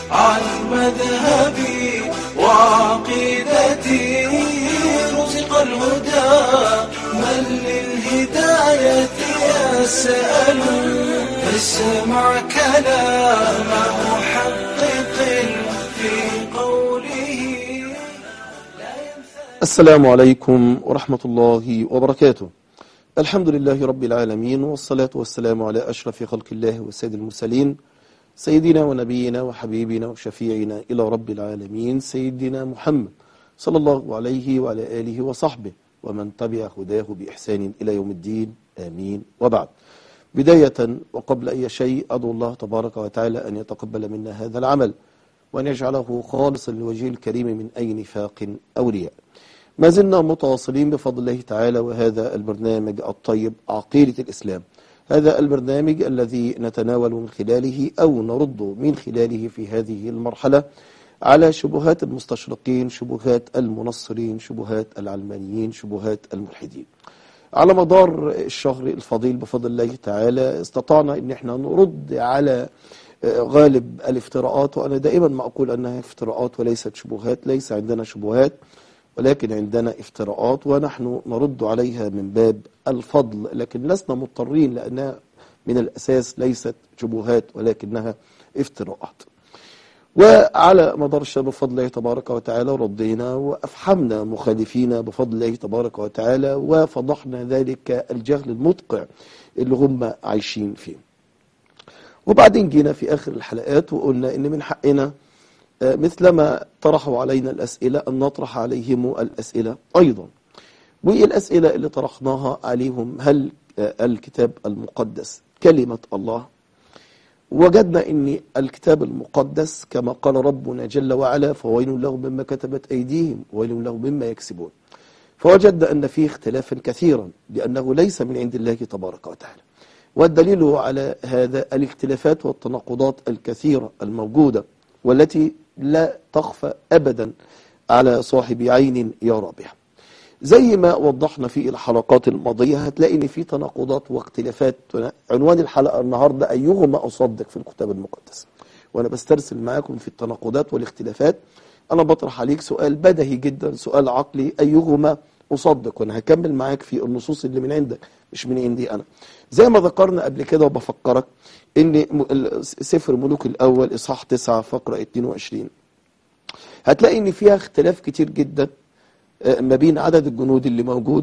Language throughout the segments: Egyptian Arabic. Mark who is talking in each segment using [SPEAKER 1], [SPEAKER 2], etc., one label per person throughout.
[SPEAKER 1] عن مذهبي وعقيدتي رزق الهدى من للهداية يسأل فاسمع كلام محقق في قوله
[SPEAKER 2] السلام عليكم ورحمة الله وبركاته الحمد لله رب العالمين والصلاة والسلام على أشرف خلق الله وسيد المرسلين سيدنا ونبينا وحبيبنا وشفيعنا إلى رب العالمين سيدنا محمد صلى الله عليه وعلى آله وصحبه ومن تبع هداه بإحسان إلى يوم الدين آمين وبعد بداية وقبل أي شيء أدعو الله تبارك وتعالى أن يتقبل منا هذا العمل وأن يجعله خالصا لوجهه الكريم من أي نفاق أو رياء ما زلنا متواصلين بفضل الله تعالى وهذا البرنامج الطيب عقيدة الإسلام هذا البرنامج الذي نتناول من خلاله أو نرد من خلاله في هذه المرحلة على شبهات المستشرقين شبهات المنصرين شبهات العلمانيين شبهات الملحدين على مدار الشهر الفضيل بفضل الله تعالى استطعنا ان احنا نرد على غالب الافتراءات وانا دائما ما اقول انها افتراءات وليست شبهات ليس عندنا شبهات ولكن عندنا افتراءات ونحن نرد عليها من باب الفضل لكن لسنا مضطرين لأنها من الأساس ليست شبهات ولكنها افتراءات وعلى مدار الشهر بفضل الله تبارك وتعالى ردينا وأفحمنا مخالفين بفضل الله تبارك وتعالى وفضحنا ذلك الجهل المدقع اللي هم عايشين فيه وبعدين جينا في آخر الحلقات وقلنا إن من حقنا مثلما طرحوا علينا الأسئلة أن نطرح عليهم الأسئلة أيضا والأسئلة اللي طرحناها عليهم هل الكتاب المقدس كلمة الله وجدنا أن الكتاب المقدس كما قال ربنا جل وعلا فويل لهم مما كتبت أيديهم وويل لهم مما يكسبون فوجدنا أن فيه اختلافا كثيرا لأنه ليس من عند الله تبارك وتعالى والدليل على هذا الاختلافات والتناقضات الكثيرة الموجودة والتي لا تخفى أبدا على صاحب عين يرى بها زي ما وضحنا في الحلقات الماضية هتلاقي ان في تناقضات واختلافات عنوان الحلقة النهاردة أيهما أصدق في الكتاب المقدس وأنا بسترسل معاكم في التناقضات والاختلافات أنا بطرح عليك سؤال بدهي جدا سؤال عقلي أيهما أصدق وأنا هكمل معاك في النصوص اللي من عندك مش من عندي أنا زي ما ذكرنا قبل كده وبفكرك ان سفر ملوك الاول اصحاح 9 فقره 22 هتلاقي ان فيها اختلاف كتير جدا ما بين عدد الجنود اللي موجود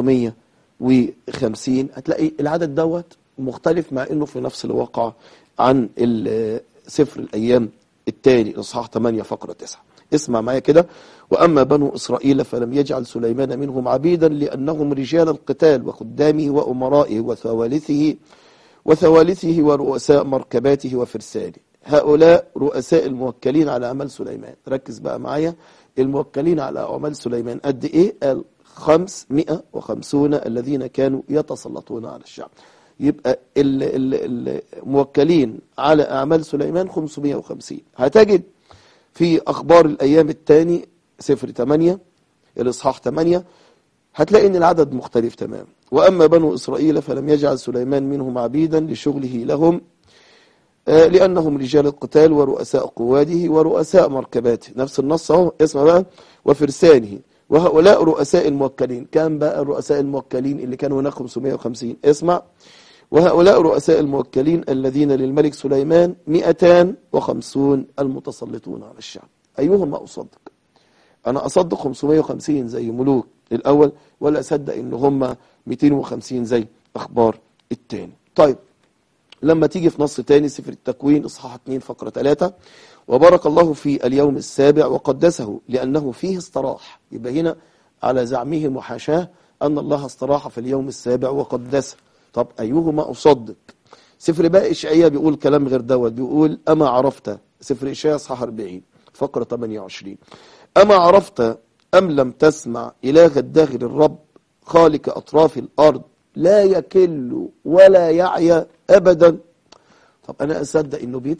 [SPEAKER 2] 550 هتلاقي العدد دوت مختلف مع انه في نفس الواقع عن سفر الايام التالي اصحاح 8 فقره 9 اسمع معايا كده واما بنو اسرائيل فلم يجعل سليمان منهم عبيدا لانهم رجال القتال وخدامه وامرائه وثوالثه وثوالثه ورؤساء مركباته وفرسانه هؤلاء رؤساء الموكلين على أعمال سليمان ركز بقى معايا الموكلين على أعمال سليمان قد إيه قال خمسمائة وخمسون الذين كانوا يتسلطون على الشعب يبقى الموكلين على أعمال سليمان 550 هتجد في أخبار الأيام الثاني سفر 8 الإصحاح 8 هتلاقي ان العدد مختلف تماما واما بنو اسرائيل فلم يجعل سليمان منهم عبيدا لشغله لهم لانهم رجال القتال ورؤساء قواده ورؤساء مركباته نفس النص اهو اسمع بقى وفرسانه وهؤلاء رؤساء الموكلين كان بقى الرؤساء الموكلين اللي كانوا هناك 550 اسمع وهؤلاء رؤساء الموكلين الذين للملك سليمان 250 المتسلطون على الشعب ايهما اصدق انا اصدق 550 زي ملوك الأول ولا أصدق إن هم 250 زي أخبار التاني طيب لما تيجي في نص تاني سفر التكوين إصحاح 2 فقرة 3 وبارك الله في اليوم السابع وقدسه لأنه فيه استراح يبقى هنا على زعمهم وحاشاه أن الله استراح في اليوم السابع وقدسه طب أيهما أصدق سفر بقى إشعياء بيقول كلام غير دوت بيقول أما عرفت سفر إشعياء إصحاح 40 فقرة 28 أما عرفت أم لم تسمع إله الداخل الرب خالق أطراف الأرض لا يكل ولا يعيا أبدا طب أنا أصدق إنه بيتعب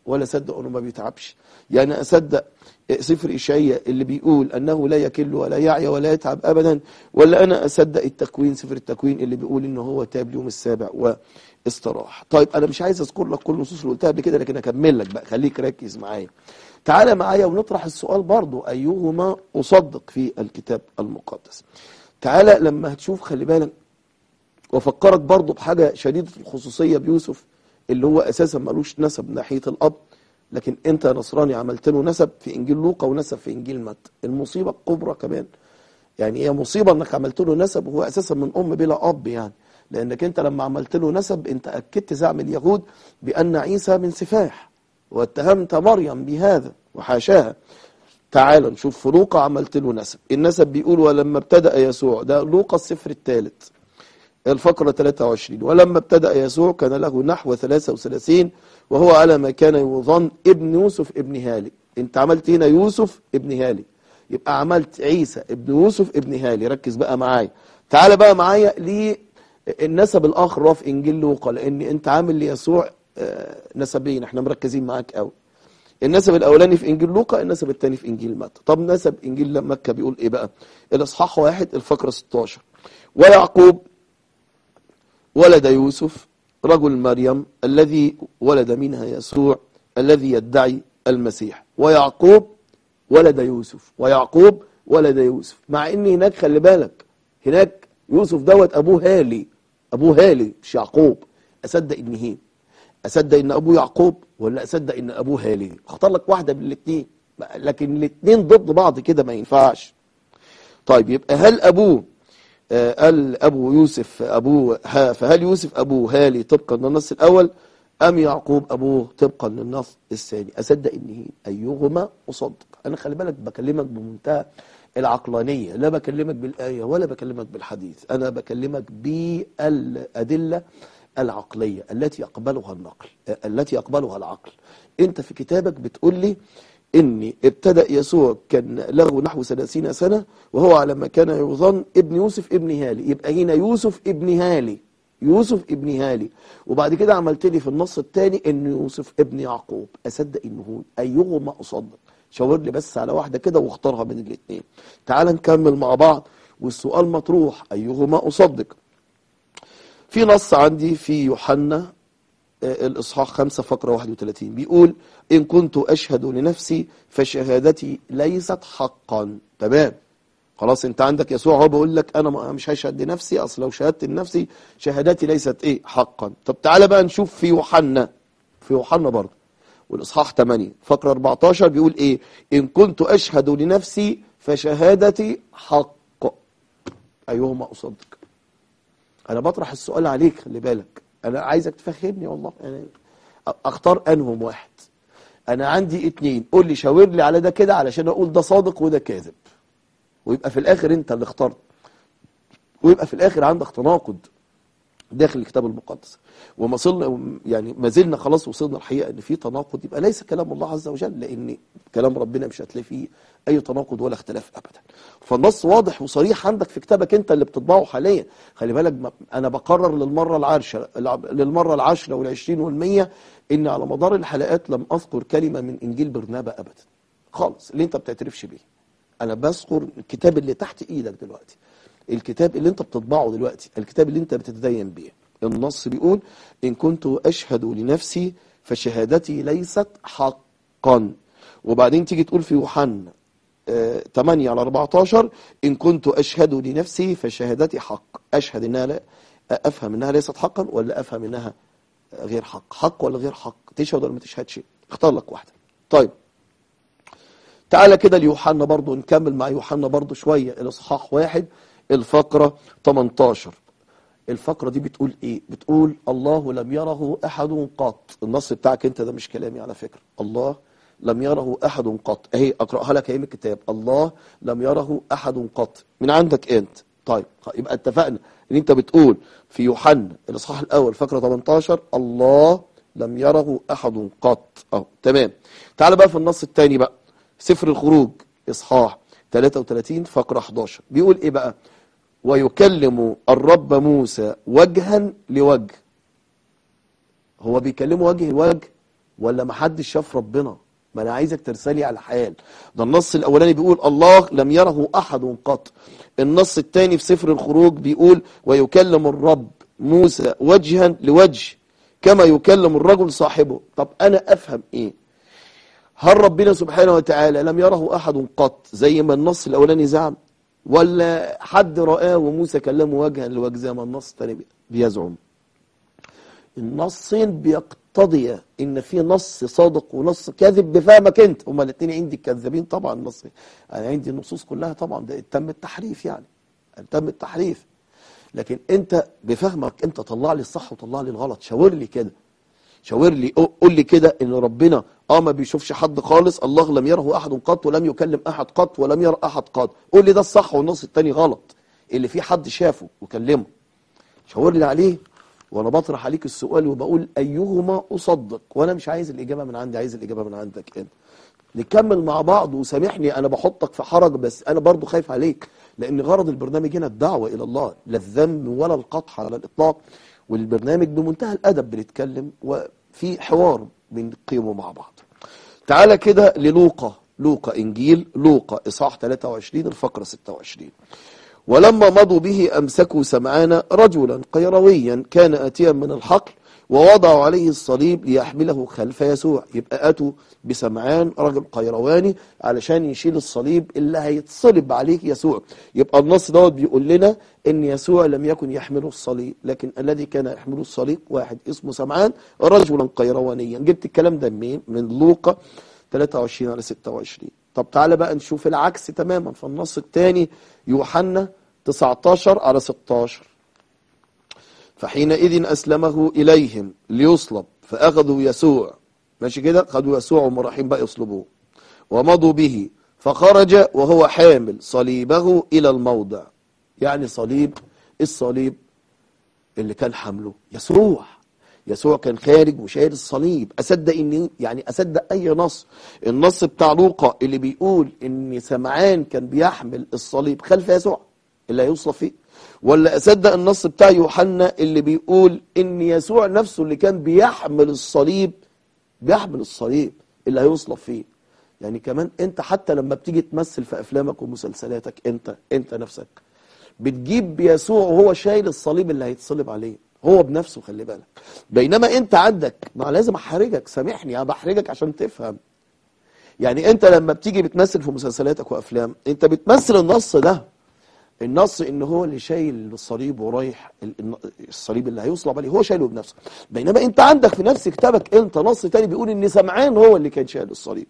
[SPEAKER 2] ولا اصدق انه ما بيتعبش يعني اصدق سفر اشعياء اللي بيقول انه لا يكل ولا يعيا ولا يتعب ابدا ولا انا اصدق التكوين سفر التكوين اللي بيقول انه هو تاب اليوم السابع واستراح طيب انا مش عايز اذكر لك كل النصوص اللي قلتها قبل كده لكن اكمل لك بقى خليك ركز معايا تعالى معايا ونطرح السؤال برضو ايهما اصدق في الكتاب المقدس تعالى لما هتشوف خلي بالك وفكرك برضو بحاجة شديدة الخصوصية بيوسف اللي هو أساسا ملوش نسب ناحية الأب لكن أنت نصراني عملت له نسب في إنجيل لوقا ونسب في إنجيل متى المصيبة الكبرى كمان يعني هي مصيبة انك عملت له نسب وهو اساسا من ام بلا اب يعني لانك انت لما عملت له نسب انت اكدت زعم اليهود بان عيسى من سفاح واتهمت مريم بهذا وحاشاها تعال نشوف في لوقا عملت له نسب النسب بيقول ولما ابتدأ يسوع ده لوقا السفر الثالث الفقرة 23 ولما ابتدأ يسوع كان له نحو 33 وهو على ما كان يظن ابن يوسف ابن هالي انت عملت هنا يوسف ابن هالي يبقى عملت عيسى ابن يوسف ابن هالي ركز بقى معايا تعال بقى معايا للنسب الاخر اللي هو في انجيل لوقا لان انت عامل ليسوع آه، نسبين احنا مركزين معاك قوي النسب الاولاني في انجيل لوقا النسب الثاني في انجيل متى طب نسب انجيل مكه بيقول ايه بقى الاصحاح واحد الفقره 16 ويعقوب ولد يوسف رجل مريم الذي ولد منها يسوع الذي يدعي المسيح ويعقوب ولد يوسف ويعقوب ولد يوسف مع ان هناك خلي بالك هناك يوسف دوت ابوه هالي ابوه هالي مش يعقوب اصدق ان هي اصدق ان ابوه يعقوب ولا اصدق ان ابوه هالي اختار لك واحده من الاثنين لكن الاثنين ضد بعض كده ما ينفعش طيب يبقى هل ابوه آه، قال ابو يوسف ابوه ها فهل يوسف ابوه هالي طبقا للنص الاول ام يعقوب ابوه طبقا للنص الثاني اصدق ان هي ايهما اصدق انا خلي بالك بكلمك بمنتهى العقلانيه لا بكلمك بالايه ولا بكلمك بالحديث انا بكلمك بالادله العقليه التي يقبلها النقل آه، التي يقبلها العقل انت في كتابك بتقول لي ان ابتدأ يسوع كان له نحو 30 سنة وهو على ما كان يظن ابن يوسف ابن هالي يبقى هنا يوسف ابن هالي يوسف ابن هالي وبعد كده عملت لي في النص الثاني ان يوسف ابن يعقوب اصدق انه هو ايهما اصدق شاور لي بس على واحده كده واختارها من الاثنين تعال نكمل مع بعض والسؤال مطروح ايهما اصدق في نص عندي في يوحنا آه، الإصحاح 5 فقرة 31 بيقول إن كنت أشهد لنفسي فشهادتي ليست حقا تمام خلاص انت عندك يسوع هو بيقول لك انا ما- مش هشهد لنفسي اصل لو شهدت لنفسي شهادتي ليست ايه حقا طب تعالى بقى نشوف في يوحنا في يوحنا برضه والاصحاح 8 فقره 14 بيقول ايه ان كنت اشهد لنفسي فشهادتي حق ايهما اصدق انا بطرح السؤال عليك خلي بالك انا عايزك تفهمني والله يعني اختار انهم واحد انا عندي اتنين قول لي شاور لي على ده كده علشان اقول ده صادق وده كاذب ويبقى في الاخر انت اللي اخترت ويبقى في الاخر عندك تناقض داخل الكتاب المقدس وما صلنا يعني ما زلنا خلاص وصلنا الحقيقه ان في تناقض يبقى ليس كلام الله عز وجل لان كلام ربنا مش هتلاقي فيه اي تناقض ولا اختلاف ابدا فالنص واضح وصريح عندك في كتابك انت اللي بتطبعه حاليا خلي بالك ما- انا بقرر للمره العاشره للمره العاشره والعشرين والمية ان على مدار الحلقات لم اذكر كلمه من انجيل برنابا ابدا خالص اللي انت بتعترفش بيه انا بذكر الكتاب اللي تحت ايدك دلوقتي الكتاب اللي انت بتطبعه دلوقتي الكتاب اللي انت بتتدين بيه النص بيقول ان كنت اشهد لنفسي فشهادتي ليست حقا وبعدين تيجي تقول في يوحنا آه، 8 على 14 ان كنت اشهد لنفسي فشهادتي حق اشهد انها لا افهم انها ليست حقا ولا افهم انها غير حق حق ولا غير حق تشهد ولا ما تشهدش اختار لك واحده طيب تعالى كده ليوحنا برضو نكمل مع يوحنا برضو شوية الإصحاح واحد الفقرة 18 الفقرة دي بتقول إيه بتقول الله لم يره أحد قط النص بتاعك أنت ده مش كلامي على فكرة الله لم يره أحد قط أهي أقرأها لك أهي من الكتاب الله لم يره أحد قط من عندك أنت طيب يبقى اتفقنا ان انت بتقول في يوحنا الاصحاح الاول فقره 18 الله لم يره احد قط اهو تمام تعال بقى في النص الثاني بقى سفر الخروج اصحاح 33 فقره 11 بيقول ايه بقى ويكلم الرب موسى وجها لوجه هو بيكلمه وجه لوجه ولا ما حدش شاف ربنا ما انا عايزك ترسلي على حال ده النص الاولاني بيقول الله لم يره احد قط النص الثاني في سفر الخروج بيقول ويكلم الرب موسى وجها لوجه كما يكلم الرجل صاحبه طب انا افهم ايه هل ربنا سبحانه وتعالى لم يره احد قط زي ما النص الاولاني زعم ولا حد رآه وموسى كلمه وجها لوجه زي ما النص الثاني بيزعم النصين بيقتضي ان في نص صادق ونص كاذب بفهمك انت هما الاثنين عندي كذابين طبعا نص انا عندي النصوص كلها طبعا ده تم التحريف يعني تم التحريف لكن انت بفهمك انت طلع لي الصح وطلع لي الغلط شاور لي كده شاور لي قول لي كده ان ربنا اه ما بيشوفش حد خالص الله لم يره احد قط ولم يكلم احد قط ولم يرى احد قط قول لي ده الصح والنص التاني غلط اللي فيه حد شافه وكلمه شاور لي عليه وانا بطرح عليك السؤال وبقول ايهما اصدق وانا مش عايز الاجابه من عندي عايز الاجابه من عندك انت نكمل مع بعض وسامحني انا بحطك في حرج بس انا برضو خايف عليك لان غرض البرنامج هنا الدعوه الى الله لا الذم ولا القطع على الاطلاق والبرنامج بمنتهى الادب بنتكلم وفي حوار بنقيمه مع بعض تعالى كده للوقا لوقا انجيل لوقا اصحاح 23 الفقره 26 ولما مضوا به أمسكوا سمعان رجلا قيرويا كان آتيا من الحقل ووضعوا عليه الصليب ليحمله خلف يسوع يبقى أتوا بسمعان رجل قيرواني علشان يشيل الصليب اللي هيتصلب عليه يسوع يبقى النص دوت بيقول لنا ان يسوع لم يكن يحمل الصليب لكن الذي كان يحمل الصليب واحد اسمه سمعان رجلا قيروانيا جبت الكلام ده منين من لوقا 23 على 26 طب تعالى بقى نشوف العكس تماما في النص الثاني يوحنا 19 على 16 فحينئذ أسلمه إليهم ليصلب فأخذوا يسوع ماشي كده خدوا يسوع وهم رايحين بقى يصلبوه ومضوا به فخرج وهو حامل صليبه إلى الموضع يعني صليب الصليب اللي كان حمله يسوع يسوع كان خارج وشايل الصليب اصدق ان يعني اصدق اي نص النص بتاع لوقا اللي بيقول ان سمعان كان بيحمل الصليب خلف يسوع اللي هيوصل فيه ولا اصدق النص بتاع يوحنا اللي بيقول ان يسوع نفسه اللي كان بيحمل الصليب بيحمل الصليب اللي هيوصل فيه يعني كمان انت حتى لما بتيجي تمثل في افلامك ومسلسلاتك انت انت نفسك بتجيب يسوع وهو شايل الصليب اللي هيتصلب عليه هو بنفسه خلي بالك بينما انت عندك ما لازم احرجك سامحني انا بحرجك عشان تفهم يعني انت لما بتيجي بتمثل في مسلسلاتك وافلام انت بتمثل النص ده النص ان هو اللي شايل الصليب ورايح الصليب اللي هيصلب عليه هو شايله بنفسه بينما انت عندك في نفس كتابك انت نص تاني بيقول ان سمعان هو اللي كان شايل الصليب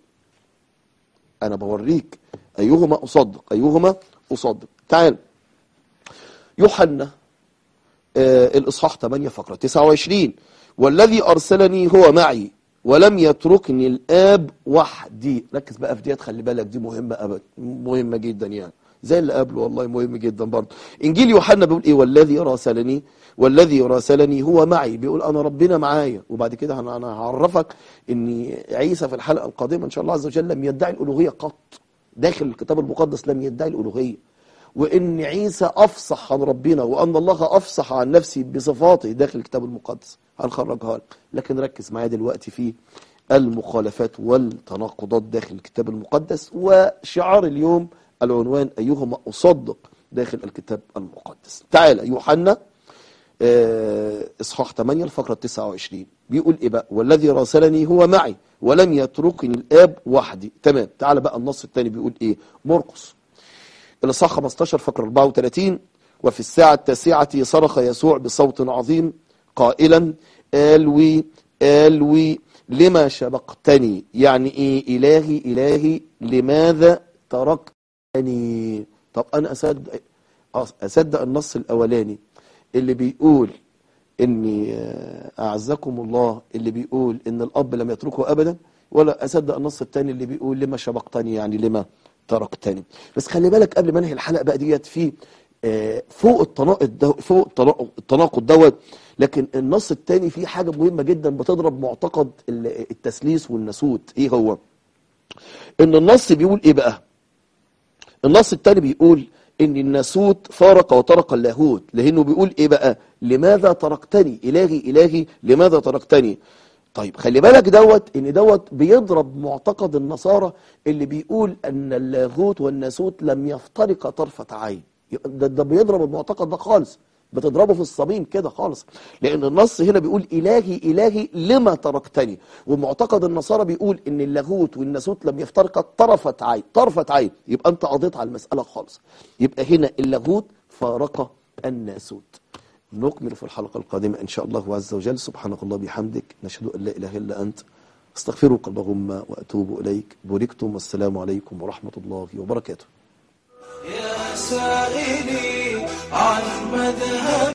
[SPEAKER 2] انا بوريك ايهما اصدق ايهما اصدق تعال يوحنا آه الاصحاح 8 فقره 29 والذي ارسلني هو معي ولم يتركني الاب وحدي ركز بقى في ديت خلي بالك دي مهمه ابدا مهمه جدا يعني زي اللي قبله والله مهم جدا برضه انجيل يوحنا بيقول ايه والذي راسلني والذي راسلني هو معي بيقول انا ربنا معايا وبعد كده انا هعرفك ان عيسى في الحلقه القادمه ان شاء الله عز وجل لم يدعي الالوهيه قط داخل الكتاب المقدس لم يدعي الالوهيه وان عيسى افصح عن ربنا وان الله افصح عن نفسه بصفاته داخل الكتاب المقدس هنخرجها لك لكن ركز معايا دلوقتي في المخالفات والتناقضات داخل الكتاب المقدس وشعار اليوم العنوان أيهما أصدق داخل الكتاب المقدس تعالى يوحنا إصحاح 8 الفقرة 29 بيقول إيه بقى والذي راسلني هو معي ولم يتركني الآب وحدي تمام تعالى بقى النص الثاني بيقول إيه مرقس الإصحاح 15 فقرة 34 وفي الساعة التاسعة صرخ يسوع بصوت عظيم قائلا آلوي آلوي لما شبقتني يعني إيه إلهي إلهي لماذا تركت يعني طب انا اصدق اصدق النص الاولاني اللي بيقول اني اعزكم الله اللي بيقول ان الاب لم يتركه ابدا ولا اصدق النص الثاني اللي بيقول لما شبقتني يعني لما تركتني بس خلي بالك قبل ما انهي الحلقه بقى ديت في فوق التناقض دو فوق التناقض دوت لكن النص الثاني فيه حاجه مهمه جدا بتضرب معتقد التثليث والناسوت ايه هو ان النص بيقول ايه بقى النص الثاني بيقول ان الناسوت فارق وترك اللاهوت لانه بيقول ايه بقى لماذا تركتني الهي الهي لماذا تركتني طيب خلي بالك دوت ان دوت بيضرب معتقد النصارى اللي بيقول ان اللاهوت والناسوت لم يفترقا طرفة عين ده, ده بيضرب المعتقد ده خالص بتضربه في الصميم كده خالص لان النص هنا بيقول الهي الهي لما تركتني ومعتقد النصارى بيقول ان اللاهوت والناسوت لم يفترقا طرفة عين طرفة عين يبقى انت قضيت على المسألة خالص يبقى هنا اللاهوت فارق الناسوت نكمل في الحلقة القادمة إن شاء الله عز وجل سبحانك الله بحمدك نشهد أن لا إله إلا أنت استغفرك اللهم وأتوب إليك بوركتم والسلام عليكم ورحمة الله وبركاته
[SPEAKER 1] يا سائلي عن مذهب